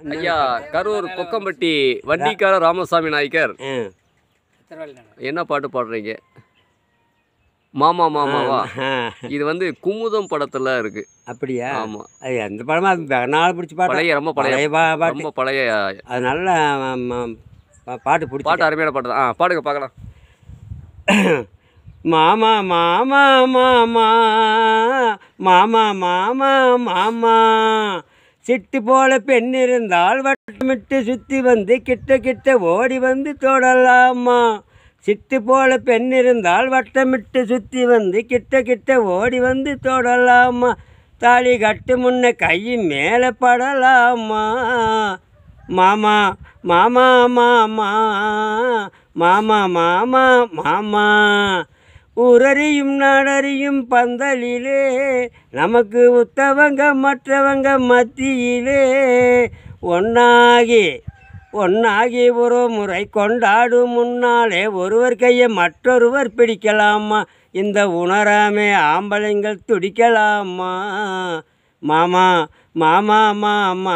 ஐயா கரூர் கொக்கம்பட்டி வண்டிக்கார ராமசாமி நாயக்கர் ஆ. என்ன பாட்டு பாடுறீங்க மாமா மாமாவா ஆ. இது வந்து குமுதம் படத்துல இருக்கு அப்படியா ஆமா அது எந்த படமா அது வெகு நாள் பிடிச்ச பாட்டு பழைய ரொம்ப பழைய பழைய பா- பாட்டு ரொம்ப பழைய அது நல்ல ஆம், ஆம், பா- பாட்டு பிடிச்சி பாட்டு அருமையான பாட்டு தான் ஆ பாடுங்க பார்க்கலாம் மாமா மாமா மாமா மாமா மாமா மாமா சிட்டு போல பெண் இருந்தால் வட்டமிட்டு சுத்தி வந்து கிட்ட கிட்ட ஓடி வந்து தொடலாமா சிட்டு போல பெண் இருந்தால் வட்டமிட்டு சுத்தி வந்து கிட்ட கிட்ட ஓடி வந்து தொடலாமா தாலி கட்டு முன்ன கை மேலே படலாமா மாமா மாமா மாமா மாமா மாமா மாமா ஊரறியும் நாடறியும் பந்தலிலே நமக்கு உத்தவங்க மற்றவங்க மத்தியிலே ஒன்னாகி ஒன்னாகி ஒரு முறை கொண்டாடும் முன்னாலே ஒருவர் கையை மற்றொருவர் பிடிக்கலாமா இந்த உணராமே ஆம்பளைங்கள் துடிக்கலாமா மாமா மாமா மாமா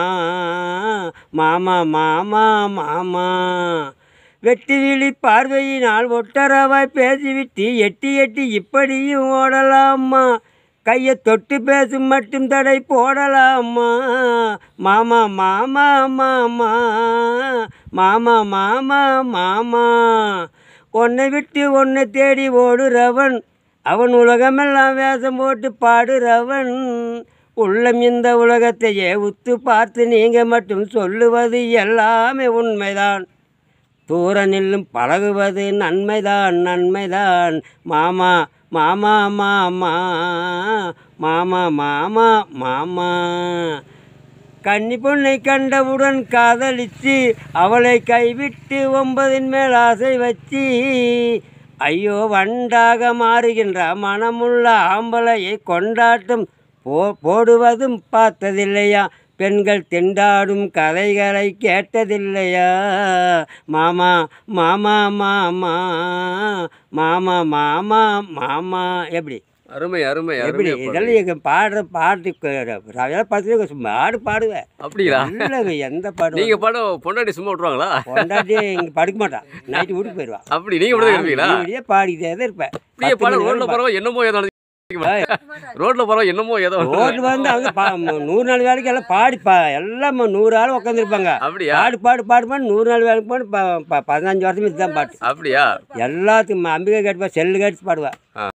மாமா மாமா மாமா வெட்டி விழி பார்வையினால் ஒட்டரவாய் பேசிவிட்டு எட்டி எட்டி இப்படியும் ஓடலாமா கையை தொட்டு பேசும் மட்டும் தடை போடலாமா மாமா மாமா மாமா மாமா மாமா மாமா உன்னை விட்டு உன்னை தேடி ஓடுறவன் அவன் உலகமெல்லாம் வேஷம் போட்டு பாடுறவன் உள்ளம் இந்த உலகத்தையே உத்து பார்த்து நீங்கள் மட்டும் சொல்லுவது எல்லாமே உண்மைதான் தூர நில்லும் பழகுவது நன்மைதான் நன்மைதான் மாமா மாமா மாமா மாமா மாமா மாமா கன்னி பொண்ணை கண்டவுடன் காதலிச்சு அவளை கைவிட்டு ஒன்பதின் மேல் ஆசை வச்சு ஐயோ வண்டாக மாறுகின்ற மனமுள்ள ஆம்பளையை கொண்டாட்டம் போ போடுவதும் பார்த்ததில்லையா பெண்கள் திண்டாடும் கதைகளை கேட்டதில்லையா மாமா மாமா மாமா மாமா மாமா மாமா எப்படி அருமை அருமை எப்படி அருமை இதெல்லாம் எங்க பாடுற பாட்டு அதெல்லாம் பார்த்து பாடு பாடுவேன் அப்படிங்களா இல்லைங்க எந்த பாடு நீங்க பாட பொண்டாட்டி சும்மா விட்டுருவாங்களா கொண்டாட்டி இங்கே படுக்க மாட்டான் நைட்டு வீட்டுக்கு போயிடுவான் அப்படி நீங்க மட்டும் இருப்பீங்களா இப்படியே பாடிக்கிட்டே தான் இருப்பேன் அப்படியே பத்து பாட மணி ரோட்ல நேரம் போறவங்க என்னமோ ஏதோ நடந்துச்சு. ரோட்ல போறவங்க என்னமோ ஏதோ பா- ரோட்ல வந்து அவங்க பா ம- நூறு நாள் வேலைக்கு எல்லாம் பாடி பா எல்லாம் ம- நூறு ஆள் உட்காந்துருப்பாங்க அப்படியா பாடு பாடு பாடு பாடு நூறு நாள் வேலைக்கு போன ப- ப- பதினஞ்சு வருஷம் இதுதான் பாட்டு அப்படியா எல்லாத்துக்கும் அம்பிகை கேட்டுப்பா செல்லு கேட்டு பாடுவேன்